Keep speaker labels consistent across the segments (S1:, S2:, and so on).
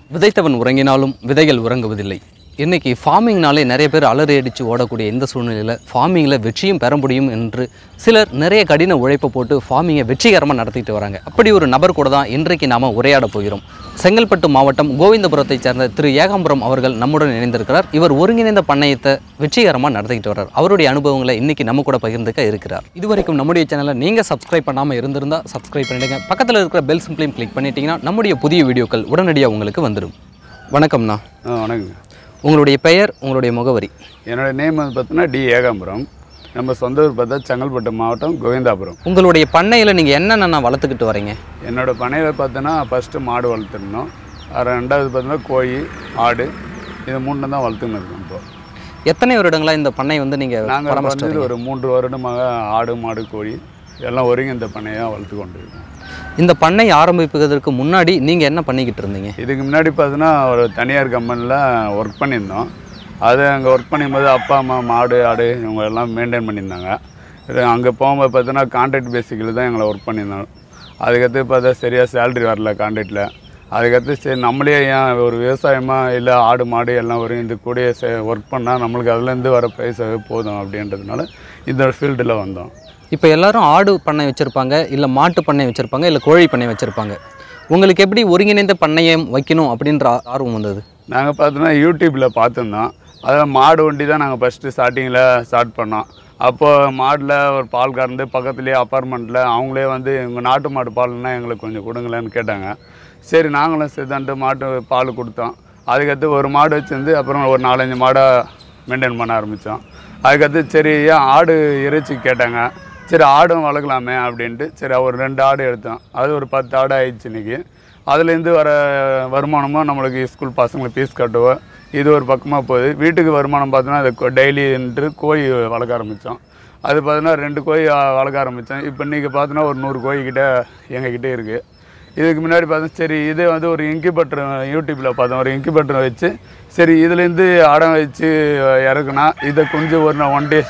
S1: விதைத்தவன் உறங்கினாலும் விதைகள் உறங்குவதில்லை இன்னைக்கு ஃபார்மிங்னாலே நிறைய பேர் அலறி அடித்து ஓடக்கூடிய இந்த சூழ்நிலையில் ஃபார்மிங்கில் வெற்றியும் பெற முடியும் என்று சிலர் நிறைய கடின உழைப்பை போட்டு ஃபார்மிங்கை வெற்றிகரமாக நடத்திட்டு வராங்க அப்படி ஒரு நபர் கூட தான் இன்றைக்கு நாம் உரையாட போகிறோம் செங்கல்பட்டு மாவட்டம் கோவிந்தபுரத்தைச் சேர்ந்த திரு ஏகாம்பரம் அவர்கள் நம்முடன் இணைந்திருக்கிறார் இவர் ஒருங்கிணைந்த பண்ணையத்தை வெற்றிகரமாக நடத்திக்கிட்டு வர்றார் அவருடைய அனுபவங்களை இன்னைக்கு நம்ம கூட பகிர்ந்துக்க இருக்கிறார் இதுவரைக்கும் நம்முடைய சேனலை நீங்கள் சப்ஸ்கிரைப் பண்ணாமல் இருந்திருந்தால் சப்ஸ்கிரைப் பண்ணிடுங்க பக்கத்தில் இருக்கிற பெல் சிம்ப்ளையும் கிளிக் பண்ணிட்டீங்கன்னா நம்முடைய புதிய வீடியோக்கள் உடனடியாக உங்களுக்கு வந்துடும் வணக்கம்ண்ணா
S2: ஆ வணக்கங்க
S1: உங்களுடைய பெயர் உங்களுடைய முகவரி
S2: என்னோட நேம் வந்து பார்த்தீங்கன்னா டி ஏகாம்பரம் நம்ம சொந்த ஊர் பார்த்தா செங்கல்பட்டு மாவட்டம் கோவிந்தாபுரம்
S1: உங்களுடைய பண்ணையில் நீங்கள் என்னென்ன வளர்த்துக்கிட்டு வரீங்க
S2: என்னோட பண்ணையில் பார்த்தோன்னா ஃபஸ்ட்டு மாடு வளர்த்துருந்தோம் அது ரெண்டாவது பார்த்தோன்னா கோழி ஆடு இது மூணு தான் வளர்த்துன்னு இருக்கோம் இப்போ
S1: எத்தனை வருடங்களா இந்த பண்ணை வந்து நீங்கள்
S2: நாங்கள்
S1: பராமரிச்சுட்டு
S2: வந்து
S1: வரீங்க
S2: ஒரு மூன்று வருடமாக ஆடு மாடு கோழி எல்லாம் ஒருங்கி இந்த பண்ணையாக வளர்த்து கொண்டு இருக்கோம்
S1: இந்த பண்ணை ஆரம்பிப்பதற்கு முன்னாடி நீங்கள் என்ன பண்ணிக்கிட்டு இருந்தீங்க
S2: இதுக்கு முன்னாடி பார்த்தீங்கன்னா ஒரு தனியார் கம்பெனியில் ஒர்க் பண்ணியிருந்தோம் அது அங்கே ஒர்க் பண்ணும்போது அப்பா அம்மா மாடு ஆடு இவங்க எல்லாம் மெயின்டைன் பண்ணியிருந்தாங்க இது அங்கே போகும்போது பார்த்தீங்கன்னா கான்ட்ராக்ட் பேசிக்கில் தான் எங்களை ஒர்க் பண்ணியிருந்தோம் அதுக்கடுத்து பார்த்தா சரியாக சேலரி வரல கான்ட்ராக்டில் அதுக்கடுத்து சரி நம்மளே ஏன் ஒரு விவசாயமாக இல்லை ஆடு மாடு எல்லாம் வரும் இந்த கூடயே ஒர்க் பண்ணால் நம்மளுக்கு அதுலேருந்து வர பைசாவே போதும் அப்படின்றதுனால இந்த ஃபீல்டில் வந்தோம்
S1: இப்போ எல்லாரும் ஆடு பண்ணை வச்சுருப்பாங்க இல்லை மாட்டு பண்ணை வச்சுருப்பாங்க இல்லை கோழி பண்ணை வச்சுருப்பாங்க உங்களுக்கு எப்படி ஒருங்கிணைந்த பண்ணையம் வைக்கணும் அப்படின்ற ஆ- ஆர்வம் வந்தது
S2: நாங்கள் பார்த்தோன்னா யூடியூப்பில் பார்த்துருந்தோம் அதில் மாடு வண்டி தான் நாங்கள் ஃபஸ்ட்டு ஸ்டார்டிங்கில் ஸ்டார்ட் பண்ணோம் அப்போது மாடில் ஒரு பால் கறந்து பக்கத்துலேயே அப்பார்ட்மெண்ட்டில் அவங்களே வந்து எங்கள் நாட்டு மாடு பால்னா எங்களுக்கு கொஞ்சம் கொடுங்களேன்னு கேட்டாங்க சரி நாங்களும் சரிதான்ட்டு மாட்டு பால் கொடுத்தோம் அதுக்கடுத்து ஒரு மாடு வச்சிருந்து அப்புறம் ஒரு நாலஞ்சு மாடை மெயின்டைன் பண்ண ஆரம்பித்தோம் அதுக்கடுத்து சரி ஏன் ஆடு இறைச்சி கேட்டாங்க சரி ஆடும் வளர்க்கலாமே அப்படின்ட்டு சரி ஒரு ரெண்டு ஆடு எடுத்தோம் அது ஒரு பத்து ஆடு ஆயிடுச்சு இன்னைக்கு அதுலேருந்து வர வருமானமும் நம்மளுக்கு ஸ்கூல் பசங்களுக்கு ஃபீஸ் கட்டுவோம் இது ஒரு பக்கமாக போகுது வீட்டுக்கு வருமானம் பார்த்தோன்னா அது டெய்லி என்று கோழி வளர்க்க ஆரம்பித்தோம் அது பார்த்தோன்னா ரெண்டு கோழி ஆ, வளர்க்க ஆரம்பித்தோம் இப்போ இன்றைக்கி பார்த்தோன்னா ஒரு நூறு கோழி கிட்ட எங்ககிட்ட இருக்குது இதுக்கு முன்னாடி பார்த்தோம் சரி இது வந்து ஒரு இன்குபேட்டர் யூடியூப்பில் பார்த்தோம் ஒரு இன்குபேட்டர் வச்சு சரி இதுலேருந்து அடம் வச்சு இறக்குனா இதை கொஞ்சம் ஒரு ஒன் டே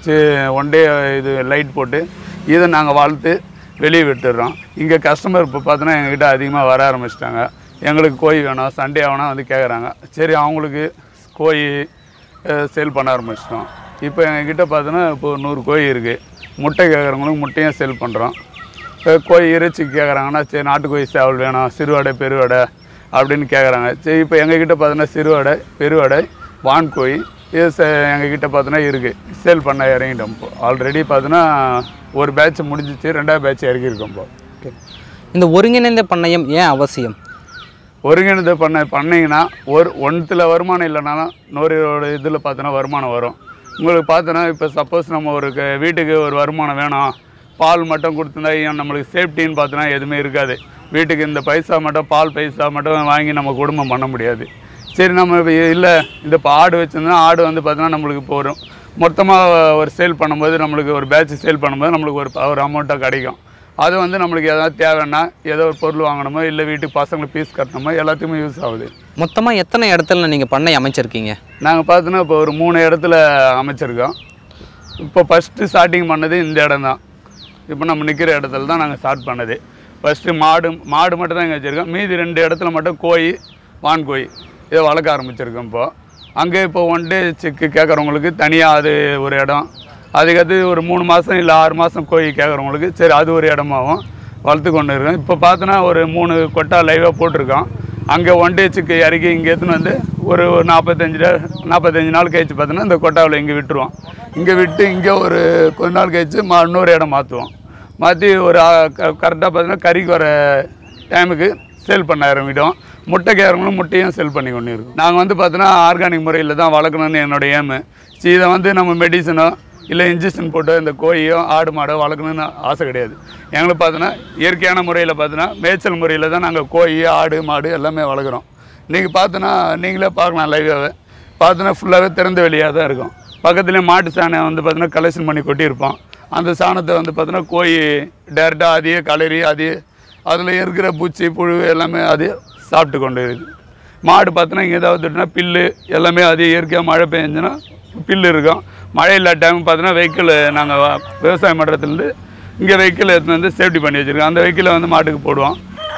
S2: ஒன் டே இது லைட் போட்டு இதை நாங்கள் வளர்த்து வெளியே விட்டுடுறோம் இங்கே கஸ்டமர் இப்போ பார்த்தோன்னா எங்ககிட்ட அதிகமாக வர ஆரம்பிச்சிட்டாங்க எங்களுக்கு கோழி வேணும் சண்டே ஆகணும் வந்து கேட்குறாங்க சரி அவங்களுக்கு கோழி சேல் பண்ண ஆரம்பிச்சிட்டோம் இப்போ எங்ககிட்ட பார்த்தோன்னா இப்போ நூறு கோழி இருக்குது முட்டை கேட்குறவங்களுக்கு முட்டையும் சேல் பண்ணுறோம் இப்போ கோழி இறைச்சி கேட்குறாங்கன்னா சரி நாட்டுக்கோழி சேவல் வேணும் சிறுவடை பெருவடை அப்படின்னு கேட்குறாங்க சரி இப்போ எங்ககிட்ட பார்த்தோன்னா சிறுவடை பெருவடை வான்கோழி இது ச எங்ககிட்ட பார்த்தோன்னா இருக்குது சேல் பண்ண இறங்கிட்டோம் இப்போ ஆல்ரெடி பார்த்தோன்னா ஒரு பேட்ச் முடிஞ்சிச்சு ரெண்டாவது பேட்ச் இறக்கியிருக்கோம் இப்போ
S1: இந்த ஒருங்கிணைந்த பண்ணையம் ஏன் அவசியம்
S2: ஒருங்கிணைந்த பண்ண பண்ணீங்கன்னா ஒரு ஒன்றுத்தில் வருமானம் இல்லைனாலும் இன்னொரு இதில் பார்த்தோன்னா வருமானம் வரும் உங்களுக்கு பார்த்தோன்னா இப்போ சப்போஸ் நம்ம ஒரு க- வீட்டுக்கு ஒரு வருமானம் வேணும் பால் மட்டும் கொடுத்துருந்தா ஏன் நம்மளுக்கு சேஃப்டின்னு பார்த்தோன்னா எதுவுமே இருக்காது வீட்டுக்கு இந்த பைசா மட்டும் பால் பைசா மட்டும் வாங்கி நம்ம குடும்பம் பண்ண முடியாது சரி நம்ம இப்போ இல்லை இந்த இப்போ ஆடு வச்சுருந்தா ஆடு வந்து பார்த்தோன்னா நம்மளுக்கு இப்போ ஒரு மொத்தமாக ஒரு சேல் பண்ணும்போது நம்மளுக்கு ஒரு பேட்ச் சேல் பண்ணும்போது நம்மளுக்கு ஒரு ஒரு அமௌண்ட்டாக கிடைக்கும் அது வந்து நம்மளுக்கு எதாவது தேவைன்னா ஏதோ ஒரு பொருள் வாங்கணுமோ இல்லை வீட்டுக்கு பசங்களுக்கு ஃபீஸ் கட்டணுமோ எல்லாத்துக்குமே யூஸ் ஆகுது
S1: மொத்தமாக எத்தனை இடத்துல நீங்கள் பண்ணை அமைச்சிருக்கீங்க
S2: நாங்கள் பார்த்தோன்னா இப்போ ஒரு மூணு இடத்துல அமைச்சிருக்கோம் இப்போ ஃபஸ்ட்டு ஸ்டார்டிங் பண்ணது இந்த இடம் தான் இப்போ நம்ம நிற்கிற இடத்துல தான் நாங்கள் ஸ்டார்ட் பண்ணது ஃபஸ்ட்டு மாடு மாடு மட்டும் தான் இங்கே வச்சுருக்கோம் மீதி ரெண்டு இடத்துல மட்டும் கோழி வான் கோழி இதை வளர்க்க ஆரம்பிச்சிருக்கோம் இப்போ அங்கே இப்போ ஒன் டே சிக்கு கேட்குறவங்களுக்கு தனியாக அது ஒரு இடம் அதுக்கடுத்து ஒரு மூணு மாதம் இல்லை ஆறு மாதம் கோழி கேட்குறவங்களுக்கு சரி அது ஒரு இடமாவும் வளர்த்து கொண்டு இருக்கோம் இப்போ பார்த்தோன்னா ஒரு மூணு கொட்டா லைவாக போட்டிருக்கோம் அங்கே ஒன் டே சிக்கு இறக்கி இங்கே எடுத்துன்னு வந்து ஒரு ஒரு நாற்பத்தஞ்சு நா- நாற்பத்தஞ்சு நாள் கழிச்சு பார்த்தோன்னா இந்த கொட்டாவில் இங்கே விட்டுருவோம் இங்கே விட்டு இங்கே ஒரு கொஞ்ச நாள் கழிச்சு மா இன்னொரு இடம் மாற்றுவோம் மாற்றி ஒரு கரெக்டாக பார்த்தீங்கன்னா கறிக்கு வர டைமுக்கு சேல் பண்ண ஆரம்பிட்டோம் முட்டை கேரங்களும் முட்டையும் செல் பண்ணி கொண்டு இருக்கோம் நாங்கள் வந்து பார்த்தோன்னா ஆர்கானிக் முறையில் தான் வளர்க்கணும்னு என்னோட ஏமு சரி இதை வந்து நம்ம மெடிசனோ இல்லை இன்ஜெக்ஷன் போட்டு இந்த கோழியோ ஆடு மாடோ வளர்க்கணும்னு ஆசை கிடையாது எங்களுக்கு பார்த்தோன்னா இயற்கையான முறையில் பார்த்தோன்னா மேய்ச்சல் முறையில் தான் நாங்கள் கோழி ஆடு மாடு எல்லாமே வளர்க்குறோம் நீங்கள் பார்த்தோன்னா நீங்களே பார்க்கலாம் லைவாகவே பார்த்தோன்னா ஃபுல்லாகவே திறந்த வெளியாக தான் இருக்கும் பக்கத்துலேயே மாட்டு சாணம் வந்து பார்த்தோன்னா கலெக்ஷன் பண்ணி கொட்டியிருப்போம் அந்த சாணத்தை வந்து பார்த்தோன்னா கோழி டேரெக்டாக அதையே கலரி அதையே அதில் இருக்கிற பூச்சி புழு எல்லாமே அதையே சாப்பிட்டு கொண்டு இருக்குது மாடு பார்த்தோன்னா இங்கே ஏதாவது விட்டுனா பில்லு எல்லாமே அது இயற்கையாக மழை பெஞ்சுன்னா பில்லு இருக்கும் மழை இல்லாத டைம் பார்த்தோன்னா வெஹிக்கிள் நாங்கள் விவசாய மன்றத்துலேருந்து இங்கே வெஹிக்கிள் எடுத்துன்னு வந்து சேஃப்டி பண்ணி வச்சுருக்கோம் அந்த வெஹிக்கிளை வந்து மாட்டுக்கு போடுவோம்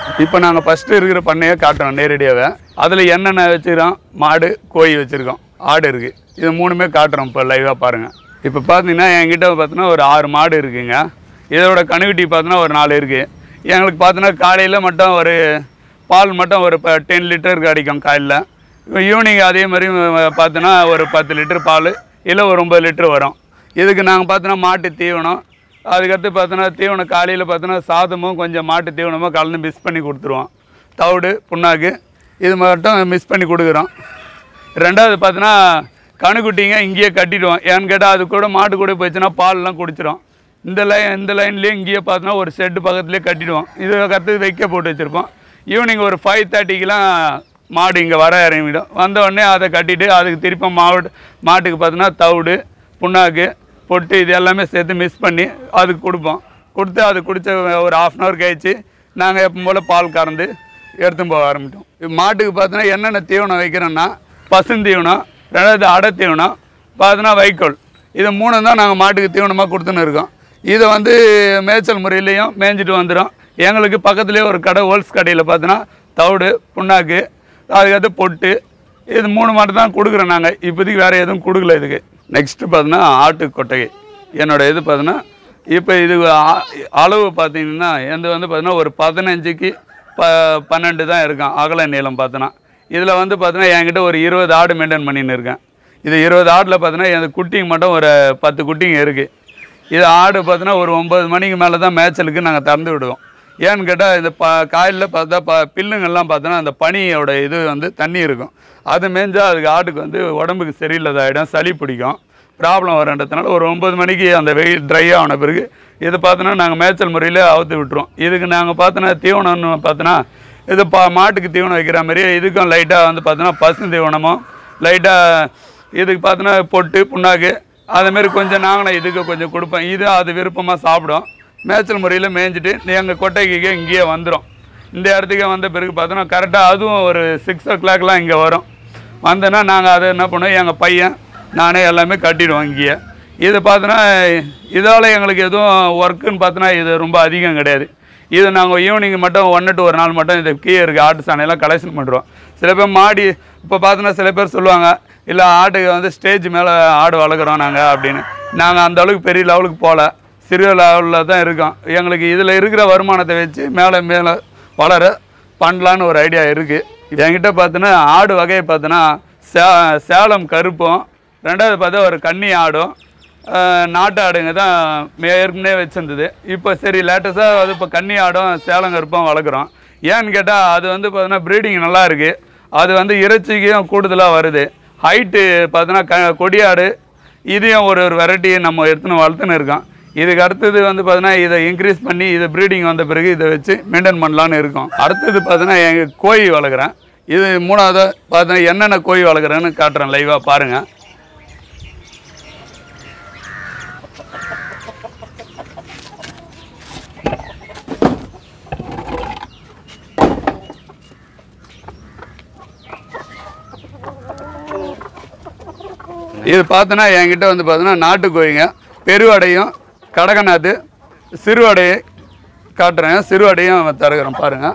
S2: இப்போ நாங்கள் ஃபஸ்ட்டு இருக்கிற பண்ணையை காட்டுறோம் நேரடியாகவே அதில் என்னென்ன வச்சுக்கிறோம் மாடு கோழி வச்சுருக்கோம் ஆடு இருக்குது இது மூணுமே காட்டுறோம் இப்போ லைவாக பாருங்கள் இப்போ பார்த்தீங்கன்னா என்கிட்ட பார்த்தீங்கன்னா ஒரு ஆறு மாடு இருக்குங்க இதோட கணுக்குட்டி பார்த்தீங்கன்னா ஒரு நாலு இருக்குது எங்களுக்கு பார்த்தீங்கன்னா காலையில் மட்டும் ஒரு பால் மட்டும் ஒரு டென் லிட்டர் கிடைக்கும் காலையில் இப்போ ஈவினிங் அதே மாதிரி அஹ், பார்த்தோன்னா ஒரு பத்து லிட்டர் பால் இல்லை ஒரு ஒம்பது லிட்டர் வரும் இதுக்கு நாங்கள் பார்த்தோன்னா மாட்டு தீவனம் அதுக்கடுத்து பார்த்தோன்னா தீவனம் காலையில் பார்த்தோன்னா சாதமும் கொஞ்சம் மாட்டு தீவனமும் கலந்து மிக்ஸ் பண்ணி கொடுத்துருவோம் தவிடு புண்ணாக்கு இது மட்டும் மிக்ஸ் பண்ணி கொடுக்குறோம் ரெண்டாவது பார்த்தோன்னா கணுக்குட்டிங்க இங்கேயே கட்டிடுவோம் ஏன்னு கேட்டால் அது கூட மாட்டு கூட போச்சுன்னா பால்லாம் குடிச்சிடும் இந்த லைன் இந்த லைன்லேயே இங்கேயே பார்த்தோன்னா ஒரு ஷெட்டு பக்கத்துலேயே கட்டிடுவோம் இது கற்று வைக்க போட்டு வச்சுருப்போம் ஈவினிங் ஒரு ஃபைவ் தேர்ட்டிக்கெலாம் மாடு இங்கே வர இறங்கிடும் வந்த உடனே அதை கட்டிட்டு அதுக்கு திருப்பி மாவட்ட மாட்டுக்கு பார்த்தோன்னா தவிடு புண்ணாக்கு பொட்டு இது எல்லாமே சேர்த்து மிக்ஸ் பண்ணி அதுக்கு கொடுப்போம் கொடுத்து அது குடித்த ஒரு ஆஃப் அன் ஹவர் கழிச்சு நாங்கள் எப்பவும் போல் பால் கறந்து எடுத்துன்னு போக ஆரம்பிட்டோம் இப்ப மாட்டுக்கு பார்த்தோன்னா என்னென்ன தீவனம் வைக்கிறோன்னா பசுந்தீவனம் ரெண்டாவது அடை தீவனம் பார்த்தோன்னா வைக்கோல் இது மூணு தான் நாங்கள் மாட்டுக்கு தீவனமாக கொடுத்துன்னு இருக்கோம் இதை வந்து மேய்ச்சல் முறையிலையும் மேய்ஞ்சிட்டு வந்துடும் எங்களுக்கு பக்கத்துலேயே ஒரு கடை ஹோல்ஸ் கடையில் பார்த்தோன்னா தவிடு புண்ணாக்கு அதுக்கடுத்து பொட்டு இது மூணு மட்டும் தான் கொடுக்குறோம் நாங்கள் இப்போதைக்கு வேறு எதுவும் கொடுக்கல இதுக்கு நெக்ஸ்ட்டு பார்த்தோன்னா ஆட்டு கொட்டகை என்னோட இது பார்த்தோன்னா இப்போ இது ஆ- அளவு பார்த்தீங்கன்னா எந்த வந்து பார்த்தீங்கன்னா ஒரு பதினஞ்சுக்கு ப பன்னெண்டு தான் இருக்கும் அகல நீளம் பார்த்தோன்னா இதில் வந்து பார்த்தோன்னா என்கிட்ட ஒரு இருபது ஆடு மெயின்டைன் பண்ணின்னு இருக்கேன் இது இருபது ஆடில் பார்த்தோன்னா எனக்கு குட்டிங்க மட்டும் ஒரு பத்து குட்டிங்க இருக்குது இது ஆடு பார்த்தோன்னா ஒரு ஒம்பது மணிக்கு மேலே தான் மேய்ச்சலுக்கு நாங்கள் திறந்து விடுவோம் ஏன்னு கேட்டால் இந்த ப காயில் பார்த்தா ப பில்லுங்கள்லாம் பார்த்தோன்னா அந்த பனியோட இது வந்து தண்ணி இருக்கும் அது மேய்ஞ்சா அதுக்கு ஆட்டுக்கு வந்து உடம்புக்கு சரியில்லாதாயிடும் சளி பிடிக்கும் ப்ராப்ளம் வரன்றதுனால ஒரு ஒம்பது மணிக்கு அந்த வெயில் ட்ரை ஆன பிறகு இது பார்த்தோன்னா நாங்கள் மேய்ச்சல் முறையில் அவுத்து விட்டுருவோம் இதுக்கு நாங்கள் பார்த்தோன்னா தீவனம்னு பார்த்தோன்னா இது பா மாட்டுக்கு தீவனம் வைக்கிற மாதிரி இதுக்கும் லைட்டாக வந்து பார்த்தோன்னா பசு தீவனமும் லைட்டாக இதுக்கு பார்த்தோன்னா பொட்டு புண்ணாக்கு அதேமாரி கொஞ்சம் நாங்களும் இதுக்கு கொஞ்சம் கொடுப்போம் இது அது விருப்பமாக சாப்பிடும் மேய்ச்சல் முறையில் மேய்ஞ்சிட்டு எங்கள் கொட்டைக்கு இங்கேயே வந்துடும் இந்த இடத்துக்கு வந்த பிறகு பார்த்தோன்னா கரெக்டாக அதுவும் ஒரு சிக்ஸ் ஓ கிளாக்லாம் இங்கே வரும் வந்தோன்னா நாங்கள் அதை என்ன பண்ணுவோம் எங்கள் பையன் நானே எல்லாமே கட்டிடுவோம் இங்கேயே இது பார்த்தோன்னா இதால் எங்களுக்கு எதுவும் ஒர்க்குன்னு பார்த்தோன்னா இது ரொம்ப அதிகம் கிடையாது இது நாங்கள் ஈவினிங் மட்டும் ஒன்று டு ஒரு நாள் மட்டும் இது கீழே இருக்க ஆட்டு சாணையெல்லாம் கலெக்ஷன் பண்ணுறோம் சில பேர் மாடி இப்போ பார்த்தோன்னா சில பேர் சொல்லுவாங்க இல்லை ஆட்டுக்கு வந்து ஸ்டேஜ் மேலே ஆடு வளர்க்குறோம் நாங்கள் அப்படின்னு நாங்கள் அந்த அளவுக்கு பெரிய லெவலுக்கு போகல சிறிய லெவலில் தான் இருக்கோம் எங்களுக்கு இதில் இருக்கிற வருமானத்தை வச்சு மேலே மேலே வளர பண்ணலான்னு ஒரு ஐடியா இருக்குது என்கிட்ட பார்த்தோன்னா ஆடு வகையை பார்த்தோன்னா சே சேலம் கருப்பும் ரெண்டாவது பார்த்தா ஒரு கன்னி ஆடும் ஆஹ் நாட்டு ஆடுங்க தான் மே- ஏற்கனவே வச்சிருந்தது இப்போ சரி லேட்டஸ்ட்டாக அது இப்போ கன்னி ஆடும் சேலம் கருப்பும் வளர்க்குறோம் ஏன்னு கேட்டால் அது வந்து பார்த்தோன்னா ப்ரீடிங் நல்லா இருக்குது அது வந்து இறைச்சிக்கும் கூடுதலாக வருது ஹைட்டு பார்த்தோன்னா க கொடியாடு இதையும் ஒரு ஒரு வெரைட்டியை நம்ம எடுத்துன்னு வளர்த்துன்னு இருக்கோம் இதுக்கு அடுத்தது வந்து பார்த்தோன்னா இதை இன்க்ரீஸ் பண்ணி இதை ப்ரீடிங் வந்த பிறகு இதை வச்சு மெயின்டைன் பண்ணலான்னு இருக்கோம் அடுத்தது பார்த்தோன்னா எங்கள் கோழி வளர்க்குறேன் இது மூணாவது பார்த்தோன்னா என்னென்ன கோழி வளர்க்குறேன்னு காட்டுறேன் லைவாக பாருங்கள் இது பார்த்தோன்னா என்கிட்ட வந்து பார்த்தோன்னா நாட்டுக்கோழிங்க பெருவடையும் கடகநாத்து சிறுவடையை காட்டுறேன் சிறுவடையும் தருகிறேன் பாருங்கள்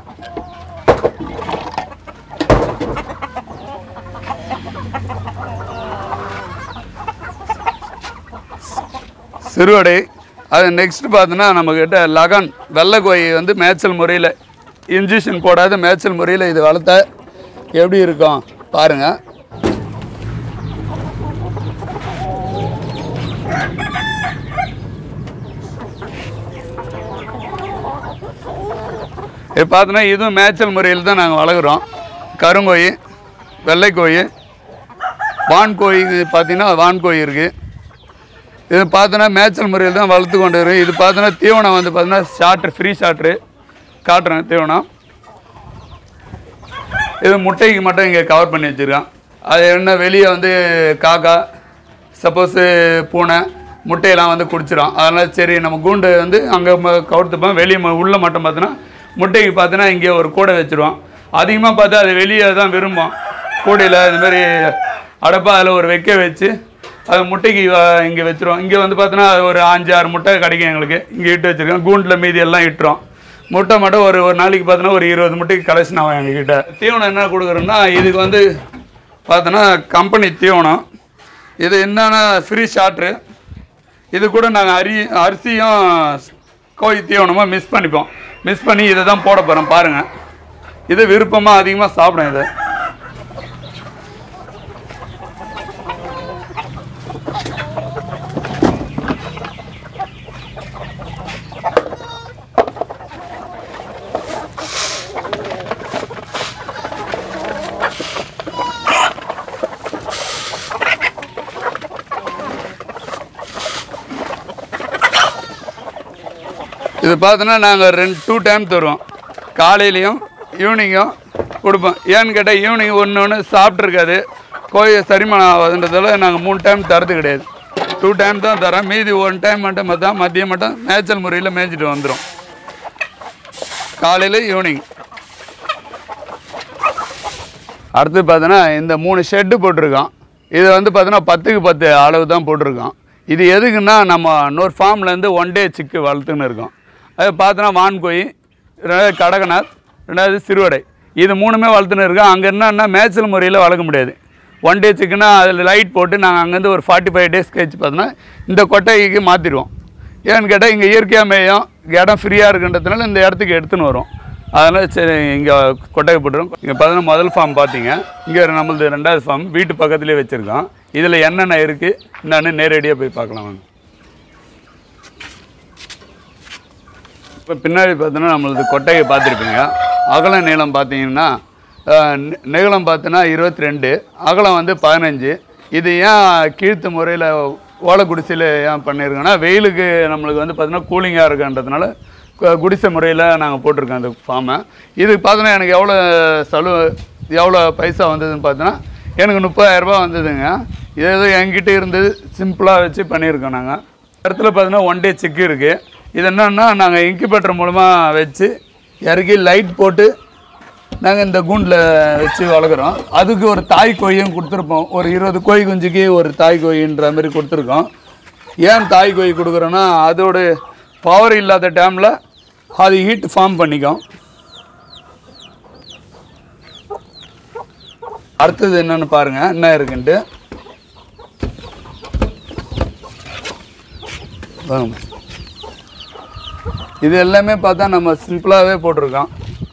S2: சிறுவடை அது நெக்ஸ்ட் பார்த்தோன்னா நம்மக்கிட்ட லகன் வெள்ளை கோழி வந்து மேய்ச்சல் முறையில் இன்ஜெக்ஷன் போடாத மேய்ச்சல் முறையில் இது வளர்த்தா எப்படி இருக்கும் பாருங்கள் இது பார்த்தோன்னா இதுவும் மேய்ச்சல் முறையில் தான் நாங்கள் வளர்க்குறோம் கருங்கோழி வெள்ளைக்கோழி வான்கோழி பார்த்தீங்கன்னா வான்கோழி இருக்குது இது பார்த்தோன்னா மேய்ச்சல் முறையில் தான் வளர்த்து கொண்டு வரும் இது பார்த்தோன்னா தீவனம் வந்து பார்த்தோன்னா ஷார்ட்ரு ஃப்ரீ ஷார்ட்ரு காட்டுறேன் தீவனம் இது முட்டைக்கு மட்டும் இங்கே கவர் பண்ணி வச்சுருக்கான் அது என்ன வெளியே வந்து காக்கா சப்போஸு பூனை முட்டையெல்லாம் வந்து குடிச்சிடும் அதனால் சரி நம்ம கூண்டு வந்து அங்கே கவுத்துப்போம் வெளியே ம- உள்ள மட்டும் பார்த்தோன்னா முட்டைக்கு பார்த்தோன்னா இங்கே ஒரு கூடை வச்சுருவோம் அதிகமாக பார்த்தா அது வெளியே தான் விரும்பும் கூடையில் இந்த மாதிரி அடப்பா அதில் ஒரு வைக்க வச்சு அது முட்டைக்கு இங்கே வச்சுருவோம் இங்கே வந்து பார்த்தோன்னா ஒரு அஞ்சு ஆறு முட்டை கிடைக்கும் எங்களுக்கு இங்கே இட்டு வச்சுருக்கோம் கூண்டில் மீதி எல்லாம் இட்டுரும் முட்டை மட்டும் ஒரு ஒரு நாளைக்கு பார்த்தோன்னா ஒரு இருபது முட்டைக்கு கலெக்ஷன் ஆகும் எங்ககிட்ட தீவனம் என்ன கொடுக்குறோன்னா இதுக்கு வந்து பார்த்தோன்னா கம்பெனி தீவனம் இது என்னன்னா ஃப்ரீ ஷாட்ரு இது கூட நாங்கள் அரி அரிசியும் கோழி தீவனமாக மிஸ் பண்ணிப்போம் மிஸ் பண்ணி இதை தான் போட போகிறோம் பாருங்கள் இது விருப்பமாக அதிகமாக சாப்பிடும் இதை இது பார்த்தோன்னா நாங்கள் ரெண்டு டூ டைம் தருவோம் காலையிலையும் ஈவினிங்கும் கொடுப்போம் ஏன்னு கேட்டால் ஈவினிங் ஒன்று ஒன்று சாப்பிட்ருக்காது கோழி சரிமானம் ஆகாதுன்றதால நாங்கள் மூணு டைம் தரது கிடையாது டூ டைம் தான் தரோம் மீதி ஒன் டைம் மட்டும் மட்டும் மதியம் மட்டும் நேச்சுரல் முறையில் மேய்ஞ்சிட்டு வந்துடும் காலையில் ஈவினிங் அடுத்து பார்த்தோன்னா இந்த மூணு ஷெட்டு போட்டிருக்கோம் இது வந்து பார்த்தோன்னா பத்துக்கு பத்து அளவு தான் போட்டிருக்கோம் இது எதுக்குன்னா நம்ம இன்னொரு ஃபார்ம்லேருந்து ஒன் டே சிக்கு வளர்த்துன்னு இருக்கோம் அது பார்த்தோன்னா வான்கோழி ரெண்டாவது கடகநாத் ரெண்டாவது சிறுவடை இது மூணுமே வளர்த்துன்னு இருக்கோம் அங்கே என்னன்னா மேய்ச்சல் முறையில் வளர்க்க முடியாது ஒன் டே சிக்குன்னா அதில் லைட் போட்டு நாங்கள் அங்கேருந்து ஒரு ஃபார்ட்டி ஃபைவ் டேஸ் கழிச்சு பார்த்தோன்னா இந்த கொட்டைக்கு மாற்றிடுவோம் ஏன்னு கேட்டால் இங்கே இயற்கையாக மேயும் இடம் ஃப்ரீயாக இருக்குன்றதுனால இந்த இடத்துக்கு எடுத்துன்னு வரும் அதனால் சரி இங்கே கொட்டகை போட்டுரும் இங்கே பார்த்தீங்கன்னா முதல் ஃபார்ம் பார்த்தீங்க இங்கே நம்மளது ரெண்டாவது ஃபார்ம் வீட்டு பக்கத்துலேயே வச்சுருக்கோம் இதில் என்னென்ன இருக்குது என்னன்னு நேரடியாக போய் பார்க்கலாம் வாங்க இப்போ பின்னாடி பார்த்தோன்னா நம்மளது கொட்டகை பார்த்துருப்பீங்க அகல நீளம் பார்த்தீங்கன்னா அஹ், நெ- நீளம் பார்த்தோன்னா இருபத்தி ரெண்டு அகலம் வந்து பதினஞ்சு இது ஏன் கீழ்த்து முறையில் ஓலை குடிசையில் ஏன் பண்ணியிருக்கோன்னா வெயிலுக்கு நம்மளுக்கு வந்து பார்த்தீங்கன்னா கூலிங்காக இருக்குன்றதுனால கு- குடிசை முறையில் நாங்கள் போட்டிருக்கோம் அந்த ஃபார்மை இதுக்கு பார்த்தோன்னா எனக்கு எவ்வளோ செலவு எவ்வளோ பைசா வந்ததுன்னு பார்த்தோன்னா எனக்கு முப்பதாயிரரூபா வந்ததுங்க இது ஏதோ என்கிட்ட இருந்தது சிம்பிளாக வச்சு பண்ணியிருக்கோம் நாங்கள் இடத்துல பார்த்தீங்கன்னா ஒன் டே சிக்கு இருக்குது இது என்னன்னா நாங்கள் இன்குபேட்டர் மூலமாக வச்சு இறக்கி லைட் போட்டு நாங்கள் இந்த கூண்டில் வச்சு வளர்க்குறோம் அதுக்கு ஒரு தாய் கோழியும் கொடுத்துருப்போம் ஒரு இருபது கோழி குஞ்சுக்கு ஒரு தாய் கோழின்ற மாதிரி கொடுத்துருக்கோம் ஏன் தாய் கோழி கொடுக்குறோன்னா அதோட பவர் இல்லாத டைமில் அது ஹீட் ஃபார்ம் பண்ணிக்கும் அடுத்தது என்னன்னு பாருங்க என்ன இருக்குன்ட்டு வாங்க. இது எல்லாமே பார்த்தா நம்ம சிம்பிளாகவே போட்டிருக்கோம்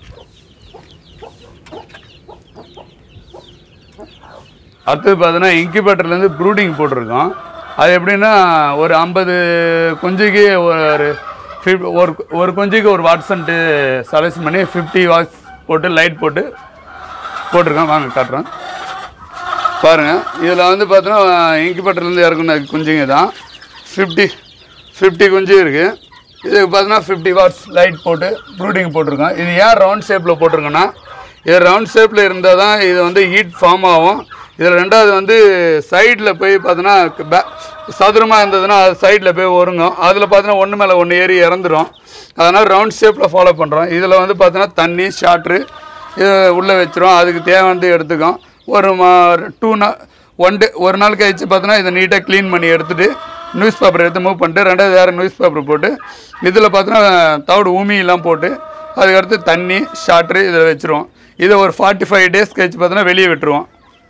S2: அடுத்தது பார்த்தோன்னா இன்குபேட்டர்லேருந்து ப்ரூடிங் போட்டிருக்கோம் அது எப்படின்னா ஒரு ஐம்பது குஞ்சுக்கு ஒரு ஃபிஃப் ஒரு ஒரு குஞ்சுக்கு ஒரு வாட்ஸன்ட்டு செலக்ஷன் பண்ணி ஃபிஃப்டி வாட்ஸ் போட்டு லைட் போட்டு போட்டிருக்கோம் வாங்க காட்டுறேன் பாருங்கள் இதில் வந்து பார்த்தோன்னா இன்குபேட்டர்லேருந்து இறக்குன குஞ்சுங்க தான் ஃபிஃப்டி ஃபிஃப்டி குஞ்சு இருக்குது இதுக்கு பார்த்தோன்னா ஃபிஃப்டி வாட்ஸ் லைட் போட்டு ப்ரூடிங் போட்டிருக்கோம் இது ஏன் ரவுண்ட் ஷேப்பில் போட்டிருக்கோன்னா இது ரவுண்ட் ஷேப்பில் இருந்தால் தான் இது வந்து ஹீட் ஃபார்ம் ஆகும் இதில் ரெண்டாவது வந்து சைடில் போய் பார்த்தோன்னா பே சதுரமாக இருந்ததுன்னா அது சைடில் போய் ஒருங்கும் அதில் பார்த்தோன்னா ஒன்று மேலே ஒன்று ஏறி இறந்துரும் அதனால் ரவுண்ட் ஷேப்பில் ஃபாலோ பண்ணுறோம் இதில் வந்து பார்த்தோன்னா தண்ணி ஷாட்ரு இது உள்ளே வச்சிரும் அதுக்கு தேவையானது எடுத்துக்கும் ஒரு டூ நா ஒன் டே ஒரு நாள் கழிச்சு பார்த்தோன்னா இதை நீட்டாக க்ளீன் பண்ணி எடுத்துட்டு நியூஸ் பேப்பர் எடுத்து மூவ் பண்ணிட்டு ரெண்டாவது வேறு நியூஸ் பேப்பர் போட்டு இதில் பார்த்தோன்னா தவிடு ஊமியெல்லாம் போட்டு அதுக்கடுத்து தண்ணி ஷாட்ரு இதில் வச்சுருவோம் இதை ஒரு ஃபார்ட்டி ஃபைவ் டேஸ் கழிச்சு பார்த்தோன்னா வெளியே விட்டுருவோம்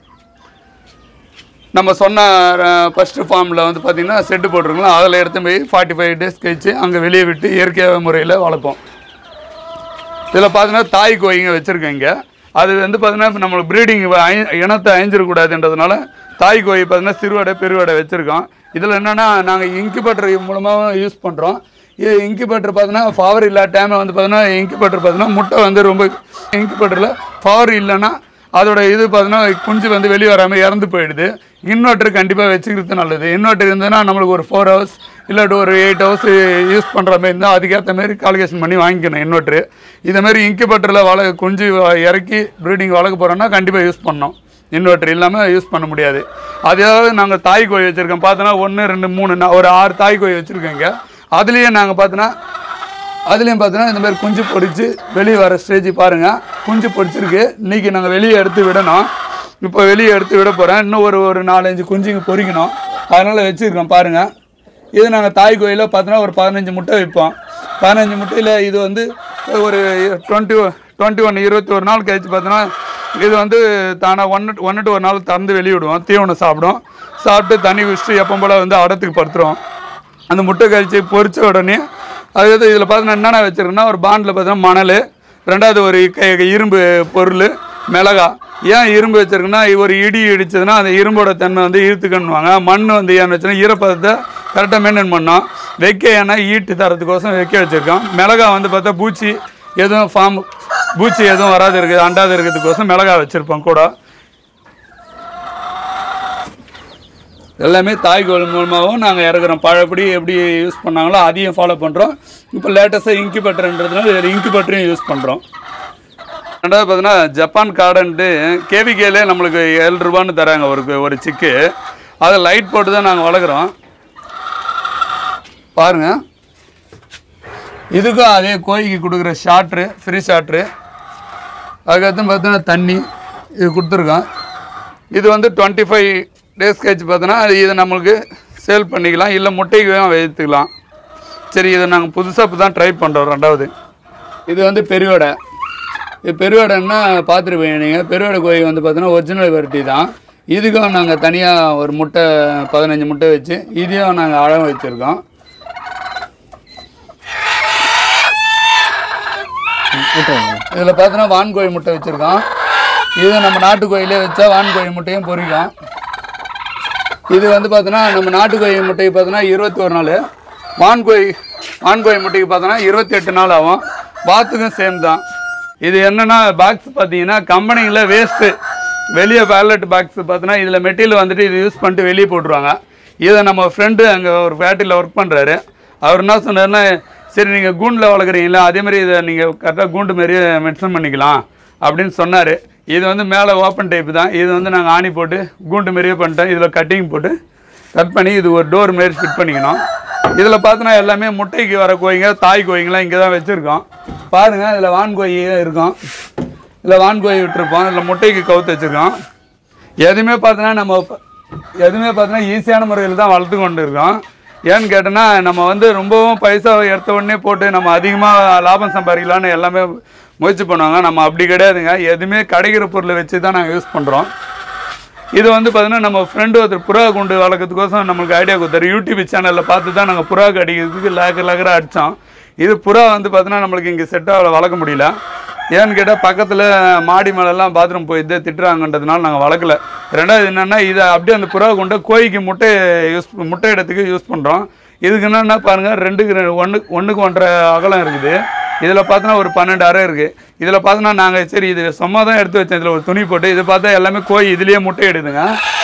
S2: நம்ம சொன்ன ஃபஸ்ட்டு ஃபார்மில் வந்து பார்த்திங்கன்னா செட்டு போட்டிருக்கலாம் அதில் எடுத்து போய் ஃபார்ட்டி ஃபைவ் டேஸ் கழிச்சு அங்கே வெளியே விட்டு இயற்கையாக முறையில் வளர்ப்போம் இதில் பார்த்தீங்கன்னா தாய் கோழிங்க வச்சுருக்கேன் இங்கே அது வந்து பார்த்தீங்கன்னா நம்மளுக்கு ப்ரீடிங் இனத்தை அழிஞ்சிடக்கூடாதுன்றதுனால தாய் கோழி பார்த்தீங்கன்னா சிறுவடை பெருவடை வச்சுருக்கோம் இதில் என்னென்னா நாங்கள் இன்குபேட்டர் மூலமாக யூஸ் பண்ணுறோம் இது இன்குபேட்டர் பார்த்தீங்கன்னா பவர் இல்லாத டைமில் வந்து பார்த்தீங்கன்னா இன்குபேட்டர் பார்த்தீங்கன்னா முட்டை வந்து ரொம்ப இன்குபேட்டரில் பவர் இல்லைன்னா அதோட இது பார்த்தீங்கன்னா குஞ்சு வந்து வெளியே வராமல் இறந்து போயிடுது இன்வெர்ட்டர் கண்டிப்பாக வச்சுக்கிறது நல்லது இன்வெர்ட்டர் இருந்ததுன்னா நம்மளுக்கு ஒரு ஃபோர் ஹவர்ஸ் இல்லாட்டி ஒரு எயிட் ஹவர்ஸ் யூஸ் பண்ணுற மாதிரி இருந்தால் அதுக்கேற்ற மாதிரி கால்குலேஷன் பண்ணி வாங்கிக்கணும் இன்வெர்ட்ரு இதே மாதிரி இன்குபேட்டரில் வள குஞ்சு வ- இறக்கி ப்ரீடிங் வளர்க்க போகிறோன்னா கண்டிப்பாக யூஸ் பண்ணணும் இன்வெர்ட்டர் இல்லாமல் யூஸ் பண்ண முடியாது அதாவது நாங்கள் தாய் கோழி வச்சுருக்கோம் பார்த்தோன்னா ஒன்று ரெண்டு மூணு நா- ஒரு ஆறு தாய் கோழி வச்சுருக்கோங்க அதுலேயே நாங்கள் பார்த்தோன்னா அதுலேயும் பார்த்தீங்கன்னா இந்த மாதிரி குஞ்சு பொரிச்சு வெளியே வர ஸ்டேஜ் பாருங்கள் குஞ்சு பொரிச்சிருக்கு இன்றைக்கி நாங்கள் வெளியே எடுத்து விடணும் இப்போ வெளியே எடுத்து விட போகிறேன் இன்னும் ஒரு ஒரு நாலஞ்சு குஞ்சுங்க பொரிக்கணும் அதனால் வச்சுருக்கோம் பாருங்கள் இது நாங்கள் தாய் கோயிலில் பார்த்தோன்னா ஒரு பதினஞ்சு முட்டை வைப்போம் பதினஞ்சு முட்டையில் இது வந்து ஒரு டுவெண்ட்டி டுவெண்ட்டி ஒன் இருபத்தி ஒரு நாள் கழிச்சு பார்த்தோன்னா இது வந்து தானே ஒன்று ஒன்று டு ஒரு நாள் திறந்து வெளியே விடுவோம் தீவனம் சாப்பிடும் சாப்பிட்டு தண்ணி குடிச்சிட்டு எப்போ போல் வந்து அடத்துக்கு படுத்துரும் அந்த முட்டை கழிச்சு பொரிச்ச உடனே அதாவது இதில் பார்த்தீங்கன்னா என்னென்ன வச்சுருக்குன்னா ஒரு பாண்டில் பார்த்தீங்கன்னா மணல் ரெண்டாவது ஒரு க- இரும்பு பொருள் மிளகா ஏன் இரும்பு வச்சிருக்குன்னா ஒரு இடி இடிச்சதுன்னா அந்த இரும்போட தன்மை வந்து ஈர்த்துக்கணுவாங்க மண் வந்து ஏன்னு வச்சுன்னா ஈரப்பதத்தை கரெக்டாக மெயின்டைன் பண்ணோம் வெக்க ஏன்னா ஈட்டு தரத்துக்கோசம் வெக்க வச்சுருக்கோம் மிளகா வந்து பார்த்தா பூச்சி எதுவும் ஃபார்ம் பூச்சி எதுவும் வராது இருக்குது அண்டாது இருக்கிறதுக்கோசம் மிளகா வச்சுருப்போம் கூட எல்லாமே தாய்கோள் மூலமாகவும் நாங்கள் இறக்குறோம் பழப்படி எப்படி யூஸ் பண்ணாங்களோ அதையும் ஃபாலோ பண்ணுறோம் இப்போ லேட்டஸ்ட்டாக இன்குபேட்டர்ன்றதுனால இன்குபேட்டரையும் யூஸ் பண்ணுறோம் ரெண்டாவது பார்த்தீங்கன்னா ஜப்பான் கார்டன்ட்டு கேவிகேலே நம்மளுக்கு ஏழு ரூபான்னு தராங்க ஒரு ஒரு சிக்கு அதை லைட் போட்டு தான் நாங்கள் வளர்க்குறோம் பாருங்க இதுக்கும் அதே கோழிக்கு கொடுக்குற ஷாட்ரு ஃப்ரீ ஷாட்ரு அதுக்கடுத்து பார்த்தீங்கன்னா தண்ணி இது கொடுத்துருக்கோம் இது வந்து டுவெண்ட்டி ஃபைவ் டேஸ் கழிச்சு பார்த்தோன்னா இதை நம்மளுக்கு சேல் பண்ணிக்கலாம் இல்லை முட்டைக்கு வைத்துக்கலாம் சரி இதை நாங்கள் புதுசாக இப்போ தான் ட்ரை பண்ணுறோம் ரெண்டாவது இது வந்து பெருவடை இது பெருவடைன்னா பார்த்துருப்பீங்க நீங்கள் பெருவடை கோழி வந்து பார்த்தீங்கன்னா ஒரிஜினல் வெரைட்டி தான் இதுக்கும் நாங்கள் தனியாக ஒரு முட்டை பதினஞ்சு முட்டை வச்சு இதையும் நாங்கள் அழகாக வச்சுருக்கோம் இதில் பார்த்தோன்னா வான்கோழி முட்டை வச்சுருக்கோம் இது நம்ம நாட்டுக்கோழிலே வச்சா வான்கோழி முட்டையும் பொரிக்கும் இது வந்து பார்த்தோன்னா நம்ம நாட்டுக்கோழி முட்டைக்கு பார்த்தோன்னா இருபத்தி ஒரு நாள் வான்கோழி வான்கோழி முட்டைக்கு பார்த்தோன்னா இருபத்தி எட்டு நாள் ஆகும் வாத்துக்கும் சேம் தான் இது என்னென்னா பாக்ஸ் பார்த்தீங்கன்னா கம்பெனியில் வேஸ்ட்டு வெளியே பேலட் பாக்ஸ் பார்த்தோன்னா இதில் மெட்டீரியல் வந்துட்டு இது யூஸ் பண்ணிட்டு வெளியே போட்டுருவாங்க இதை நம்ம ஃப்ரெண்டு அங்கே ஒரு ஃபேக்ட்ரியில் ஒர்க் பண்ணுறாரு அவர் என்ன சொன்னார்னா சரி நீங்கள் கூண்டில் வளர்க்குறீங்களா அதே மாதிரி இதை நீங்கள் கரெக்டாக கூண்டு மாரியே மென்ஷன் பண்ணிக்கலாம் அப்படின்னு சொன்னார் இது வந்து மேலே ஓப்பன் டைப் தான் இது வந்து நாங்கள் ஆணி போட்டு கூண்டு மாரியே பண்ணிட்டோம் இதில் கட்டிங் போட்டு கட் பண்ணி இது ஒரு டோர் மாரி ஃபிட் பண்ணிக்கணும் இதில் பார்த்தோன்னா எல்லாமே முட்டைக்கு வர கோழிங்க தாய் கோழிங்களாம் இங்கே தான் வச்சுருக்கோம் பாருங்கள் இதில் வான் கோழி இருக்கும் இதில் வான் கோழி விட்டுருப்போம் இதில் முட்டைக்கு கவுத்து வச்சுருக்கோம் எதுவுமே பார்த்தோன்னா நம்ம ப- எதுவுமே பார்த்தோன்னா ஈஸியான முறையில் தான் வளர்த்து கொண்டு இருக்கோம் ஏன்னு கேட்டோன்னா நம்ம வந்து ரொம்பவும் பைசா எடுத்த உடனே போட்டு நம்ம அதிகமாக லாபம் சம்பாதிக்கலான்னு எல்லாமே முயற்சி பண்ணுவாங்க நம்ம அப்படி கிடையாதுங்க எதுவுமே கிடைக்கிற பொருளை வச்சு தான் நாங்கள் யூஸ் பண்ணுறோம் இது வந்து பார்த்தீங்கன்னா நம்ம ஃப்ரெண்டு ஒருத்தர் புறா குண்டு வளர்க்கறதுக்கோசம் நம்மளுக்கு ஐடியா கொடுத்தாரு யூடியூப் சேனலில் பார்த்து தான் நாங்கள் புறா அடிக்கிறதுக்கு லேக்கர் லேக்கராக அடித்தோம் இது புறா வந்து பார்த்தீங்கன்னா நம்மளுக்கு இங்கே செட்டாக வளர்க்க முடியல ஏன்னு கேட்டால் பக்கத்தில் மாடி மேலெல்லாம் பாத்ரூம் போயிட்டு திட்டுறாங்கன்றதுனால நாங்கள் வளர்க்கல ரெண்டாவது என்னென்னா இதை அப்படியே அந்த புறா கொண்டு கோழிக்கு முட்டை யூஸ் முட்டை இடத்துக்கு யூஸ் பண்ணுறோம் இதுக்கு என்னென்னா பாருங்கள் ரெண்டுக்கு ரெண்டு ஒன்று ஒன்றுக்கு ஒன்றரை அகலம் இருக்குது இதில் பார்த்தோன்னா ஒரு பன்னெண்டு அறை இருக்குது இதில் பார்த்தோன்னா நாங்கள் சரி இது சும்மா தான் எடுத்து வச்சேன் இதில் ஒரு துணி போட்டு இது பார்த்தா எல்லாமே கோழி இதுலேயே முட்டை எடுதுங்க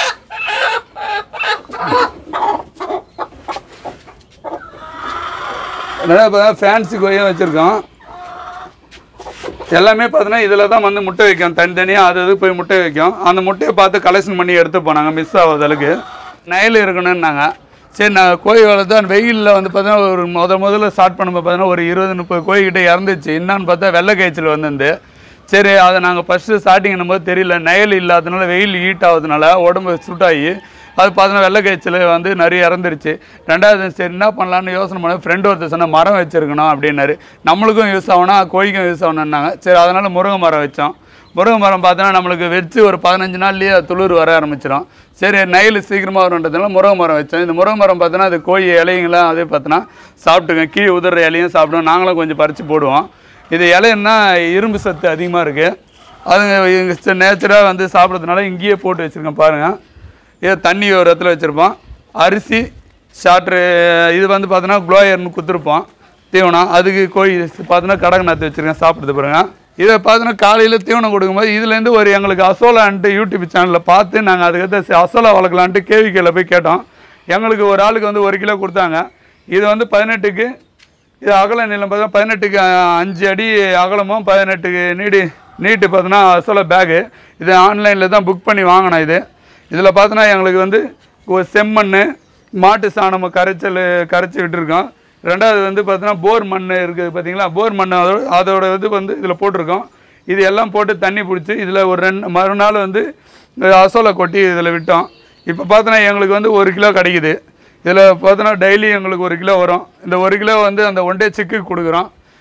S2: அதனால் இப்போ ஃபேன்சி கோழியும் வச்சுருக்கோம் எல்லாமே பார்த்தீங்கன்னா இதில் தான் வந்து முட்டை வைக்கும் தனித்தனியாக அது இது போய் முட்டை வைக்கும் அந்த முட்டையை பார்த்து கலெக்ஷன் பண்ணி எடுத்து போனாங்க மிஸ் ஆகாத அளவுக்கு நயல் இருக்கணும்னாங்க சரி நான் கோழி வளர்த்து அந்த வெயிலில் வந்து பார்த்தீங்கன்னா ஒரு முத முதல்ல ஸ்டார்ட் பண்ணும்போது பார்த்தீங்கன்னா ஒரு இருபது முப்பது கோழிக்கிட்ட இறந்துச்சு என்னன்னு பார்த்தா வெள்ளை காய்ச்சல் வந்திருந்து சரி அதை நாங்கள் ஃபஸ்ட்டு ஸ்டார்டிங் போது தெரியல நயல் இல்லாததுனால வெயில் ஹீட் ஆகுறதுனால உடம்பு சூட்டாகி அது பார்த்தீங்கன்னா வெள்ளை காய்ச்சல் வந்து நிறைய இறந்துருச்சு ரெண்டாவது சரி என்ன பண்ணலான்னு யோசனை பண்ண ஃப்ரெண்டு ஒருத்தர் சொன்ன மரம் வச்சிருக்கணும் அப்படின்னாரு நம்மளுக்கும் யூஸ் ஆகணும் கோழிக்கும் யூஸ் ஆகணுன்னாங்க சரி அதனால் முருங்கை மரம் வச்சோம் முருங்கை மரம் பார்த்தோன்னா நம்மளுக்கு வச்சு ஒரு பதினஞ்சு நாள்லேயே அது துளிர் வர ஆரம்பிச்சிடும் சரி நெயில் சீக்கிரமாக வரும்ன்றதுனால முருங்கை மரம் வச்சோம் இந்த முருங்கை மரம் பார்த்தோன்னா அது கோழி இலைங்களாம் அதே பார்த்தோன்னா சாப்பிட்டுங்க கீழே உதிர இலையும் சாப்பிடுவோம் நாங்களும் கொஞ்சம் பறித்து போடுவோம் இது இலைன்னா இரும்பு சத்து அதிகமாக இருக்குது அது நேச்சராக வந்து சாப்பிட்றதுனால இங்கேயே போட்டு வச்சுருக்கேன் பாருங்கள் இது தண்ணி ஒரு இடத்துல வச்சுருப்போம் அரிசி ஷாட்ரு இது வந்து பார்த்தோன்னா க்ளோயர்னு குத்துருப்போம் தீவனம் அதுக்கு கோழி பார்த்தோன்னா கடக நாற்று வச்சுருக்கேன் சாப்பிடுறது பாருங்க இதை பார்த்தோன்னா காலையில் தீவனம் கொடுக்கும்போது இதுலேருந்து ஒரு எங்களுக்கு அசோலான்ட்டு யூடியூப் சேனலில் பார்த்து நாங்கள் அதுக்கடுத்து அசோலா வளர்க்கலான்ட்டு கேவிக்கையில் போய் கேட்டோம் எங்களுக்கு ஒரு ஆளுக்கு வந்து ஒரு கிலோ கொடுத்தாங்க இது வந்து பதினெட்டுக்கு இது அகல நீளம் பார்த்தா பதினெட்டுக்கு அஹ், அஞ்சு அடி அகலமும் பதினெட்டுக்கு நீடு நீட்டு பார்த்தோன்னா அசோலா பேகு இது ஆன்லைனில் தான் புக் பண்ணி வாங்கினேன் இது இதில் பார்த்தோன்னா எங்களுக்கு வந்து ஒரு செம்மண் மாட்டு சாணம் கரைச்சல் கரைச்சி விட்டுருக்கோம் ரெண்டாவது வந்து பார்த்தோன்னா போர் மண் இருக்குது பார்த்தீங்களா போர் மண் அதோட அதோட இது வந்து இதில் போட்டிருக்கோம் இது எல்லாம் போட்டு தண்ணி பிடிச்சி இதில் ஒரு ரெண்டு மறுநாள் வந்து அசோலை கொட்டி இதில் விட்டோம் இப்போ பார்த்தோன்னா எங்களுக்கு வந்து ஒரு கிலோ கிடைக்குது இதில் பார்த்தோன்னா டெய்லி எங்களுக்கு ஒரு கிலோ வரும் இந்த ஒரு கிலோ வந்து அந்த ஒன் டே சிக்கு கொடுக்குறோம்